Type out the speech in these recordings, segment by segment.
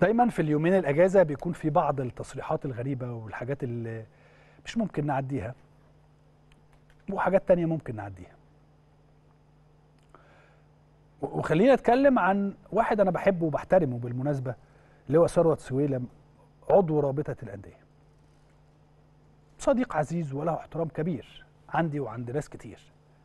دايما في اليومين الاجازه بيكون في بعض التصريحات الغريبه والحاجات اللي مش ممكن نعديها وحاجات تانية ممكن نعديها و- وخلينا نتكلم عن واحد انا بحبه وبحترمه بالمناسبه اللي هو ثروت سويلم عضو رابطه الانديه صديق عزيز وله احترام كبير عندي وعند ناس كتير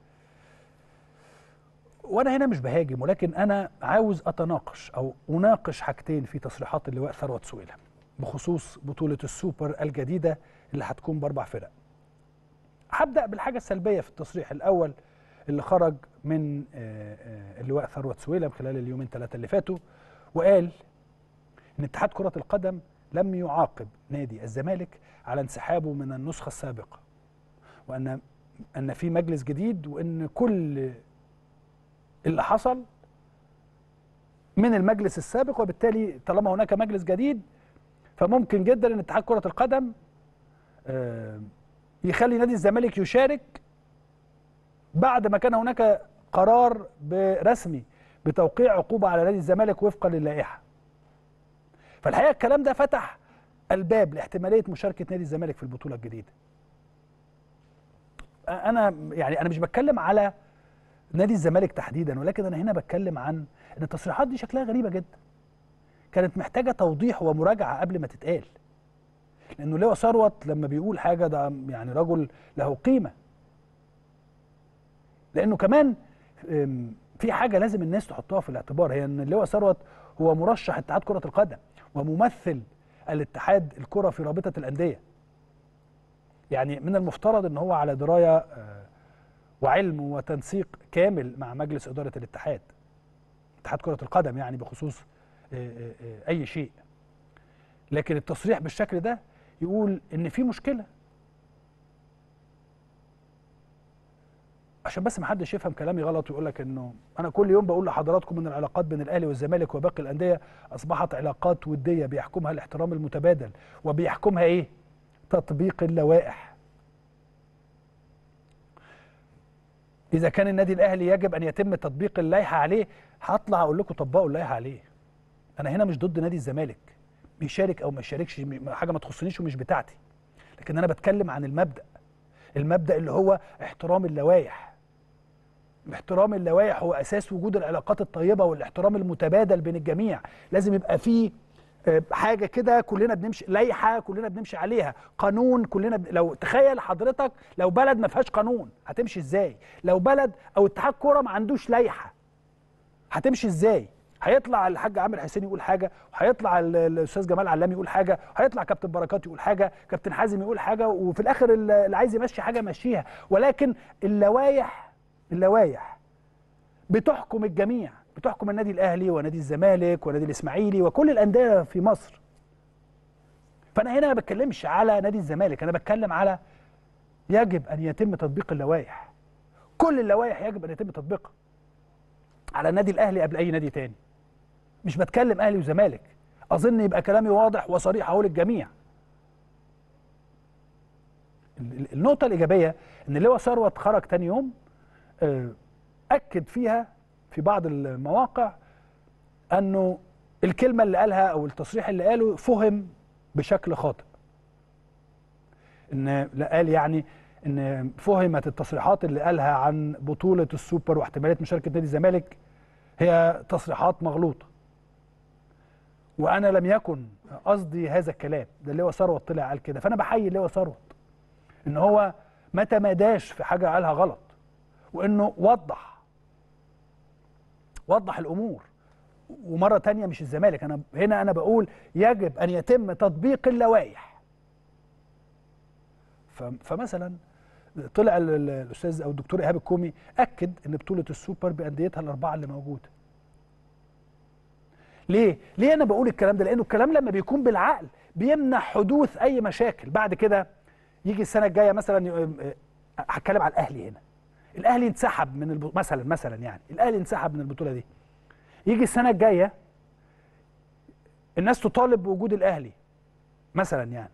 وانا هنا مش بهاجم ولكن انا عاوز اتناقش او اناقش حاجتين في تصريحات اللواء ثروت سويلم بخصوص بطوله السوبر الجديده اللي هتكون باربع فرق هبدا بالحاجه السلبيه في التصريح الاول اللي خرج من آه، آه، اللواء ثروت سويلم خلال اليومين ثلاثه اللي فاتوا وقال ان اتحاد كره القدم لم يعاقب نادي الزمالك على انسحابه من النسخه السابقه وان ان في مجلس جديد وان كل اللي حصل من المجلس السابق وبالتالي طالما هناك مجلس جديد فممكن جدا ان اتحاد كره القدم آه، يخلي نادي الزمالك يشارك بعد ما كان هناك قرار رسمي بتوقيع عقوبه على نادي الزمالك وفقا للائحه. فالحقيقه الكلام ده فتح الباب لاحتماليه مشاركه نادي الزمالك في البطوله الجديده. انا يعني انا مش بتكلم على نادي الزمالك تحديدا ولكن انا هنا بتكلم عن ان التصريحات دي شكلها غريبه جدا. كانت محتاجه توضيح ومراجعه قبل ما تتقال. لانه لواء ثروت لما بيقول حاجه ده يعني رجل له قيمه. لانه كمان أم، في حاجه لازم الناس تحطها في الاعتبار هي ان اللواء ثروت هو مرشح اتحاد كره القدم وممثل الاتحاد الكره في رابطه الانديه. يعني من المفترض ان هو على درايه آه، وعلم وتنسيق كامل مع مجلس اداره الاتحاد. اتحاد كره القدم يعني بخصوص آه، آه، آه، اي شيء. لكن التصريح بالشكل ده يقول ان في مشكله عشان بس ما حدش يفهم كلامي غلط ويقول لك انه انا كل يوم بقول لحضراتكم ان العلاقات بين الاهلي والزمالك وباقي الانديه اصبحت علاقات وديه بيحكمها الاحترام المتبادل وبيحكمها ايه؟ تطبيق اللوائح. اذا كان النادي الاهلي يجب ان يتم تطبيق اللائحه عليه هطلع اقول لكم طبقوا اللائحه عليه. انا هنا مش ضد نادي الزمالك بيشارك او ما يشاركش م- حاجه ما تخصنيش ومش بتاعتي. لكن انا بتكلم عن المبدا. المبدا اللي هو احترام اللوائح. احترام اللوائح هو اساس وجود العلاقات الطيبه والاحترام المتبادل بين الجميع لازم يبقى فيه آه، حاجه كده كلنا بنمشي لائحه كلنا بنمشي عليها قانون كلنا ب... لو تخيل حضرتك لو بلد ما فيهاش قانون هتمشي ازاي لو بلد او اتحاد كوره ما عندوش لائحه هتمشي ازاي هيطلع الحاج عامر حسين يقول حاجه وهيطلع ال- الاستاذ جمال علام يقول حاجه وهيطلع كابتن بركات يقول حاجه كابتن حازم يقول حاجه وفي الاخر ال- اللي عايز يمشي حاجه يمشيها ولكن اللوائح اللوائح بتحكم الجميع بتحكم النادي الاهلي ونادي الزمالك ونادي الاسماعيلي وكل الانديه في مصر فانا هنا ما بتكلمش على نادي الزمالك انا بتكلم على يجب ان يتم تطبيق اللوائح كل اللوائح يجب ان يتم تطبيقها على النادي الاهلي قبل اي نادي تاني مش بتكلم اهلي وزمالك اظن يبقى كلامي واضح وصريح اهو للجميع ال- ال- النقطه الايجابيه ان لواء ثروت خرج تاني يوم آه، اكد فيها في بعض المواقع انه الكلمه اللي قالها او التصريح اللي قاله فهم بشكل خاطئ ان لا قال يعني ان فهمت التصريحات اللي قالها عن بطوله السوبر واحتماليه مشاركه نادي الزمالك هي تصريحات مغلوطه وانا لم يكن قصدي هذا الكلام ده اللي هو ثروت طلع قال كده فانا بحيي اللي هو ثروت ان هو ما تماداش في حاجه قالها غلط وانه وضح وضح الامور ومره تانية مش الزمالك انا هنا انا بقول يجب ان يتم تطبيق اللوائح ف- فمثلا طلع ال- ال- الاستاذ او الدكتور ايهاب الكومي اكد ان بطوله السوبر بانديتها الاربعه اللي موجوده ليه ليه انا بقول الكلام ده لانه الكلام لما بيكون بالعقل بيمنع حدوث اي مشاكل بعد كده يجي السنه الجايه مثلا ي- هتكلم على الاهلي هنا الاهلي انسحب من الب... مثلا مثلا يعني الاهلي انسحب من البطوله دي يجي السنه الجايه الناس تطالب بوجود الاهلي مثلا يعني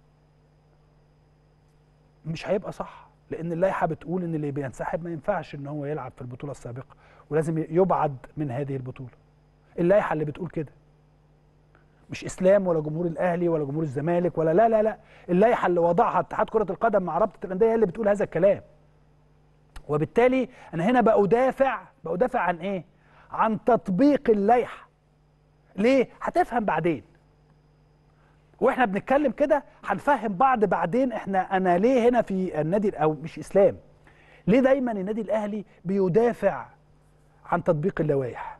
مش هيبقى صح لان اللائحه بتقول ان اللي بينسحب ما ينفعش ان هو يلعب في البطوله السابقه ولازم يبعد من هذه البطوله اللائحه اللي بتقول كده مش اسلام ولا جمهور الاهلي ولا جمهور الزمالك ولا لا لا لا اللائحه اللي وضعها اتحاد كره القدم مع رابطه الانديه هي اللي بتقول هذا الكلام وبالتالي انا هنا بأدافع بأدافع عن ايه عن تطبيق اللائحه ليه هتفهم بعدين واحنا بنتكلم كده هنفهم بعض بعدين احنا انا ليه هنا في النادي او مش اسلام ليه دايما النادي الاهلي بيدافع عن تطبيق اللوائح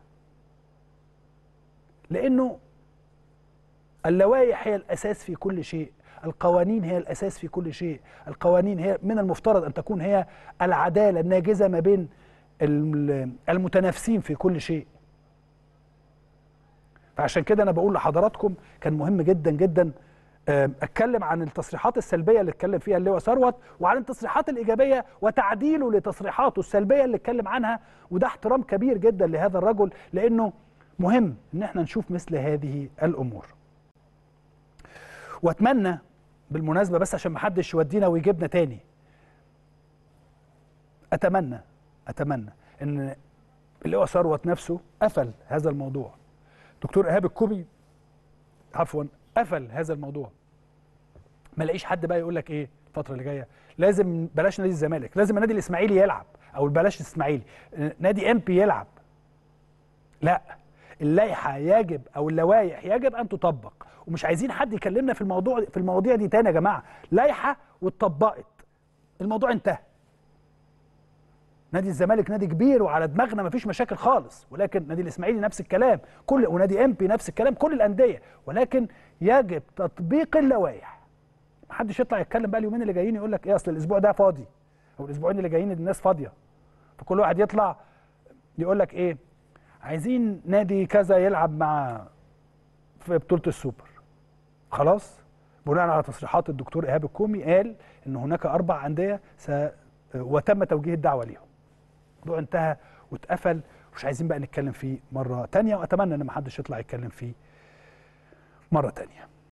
لانه اللوائح هي الاساس في كل شيء القوانين هي الاساس في كل شيء القوانين هي من المفترض ان تكون هي العداله الناجزه ما بين المتنافسين في كل شيء فعشان كده انا بقول لحضراتكم كان مهم جدا جدا اتكلم عن التصريحات السلبيه اللي اتكلم فيها اللواء ثروت وعن التصريحات الايجابيه وتعديله لتصريحاته السلبيه اللي اتكلم عنها وده احترام كبير جدا لهذا الرجل لانه مهم ان احنا نشوف مثل هذه الامور واتمنى بالمناسبه بس عشان ما حدش يودينا ويجيبنا تاني اتمنى اتمنى ان اللواء ثروت نفسه قفل هذا الموضوع دكتور ايهاب الكوبي عفوا قفل هذا الموضوع ما لاقيش حد بقى يقول لك ايه الفتره اللي جايه لازم بلاش نادي الزمالك لازم النادي الاسماعيلي يلعب او بلاش الاسماعيلي نادي امبي يلعب لا اللائحه يجب او اللوائح يجب ان تطبق ومش عايزين حد يكلمنا في الموضوع في المواضيع دي تاني يا جماعه لائحه واتطبقت الموضوع انتهى نادي الزمالك نادي كبير وعلى دماغنا مفيش مشاكل خالص ولكن نادي الاسماعيلي نفس الكلام كل ونادي امبي نفس الكلام كل الانديه ولكن يجب تطبيق اللوائح محدش يطلع يتكلم بقى اليومين اللي جايين يقول لك ايه اصل الاسبوع ده فاضي او الاسبوعين اللي جايين الناس فاضيه فكل واحد يطلع يقول لك ايه عايزين نادي كذا يلعب مع في بطوله السوبر خلاص بناء على تصريحات الدكتور ايهاب الكومي قال ان هناك اربع انديه س... وتم توجيه الدعوه ليهم الموضوع انتهى واتقفل مش عايزين بقى نتكلم فيه مره تانية واتمنى ان ما حدش يطلع يتكلم فيه مره تانية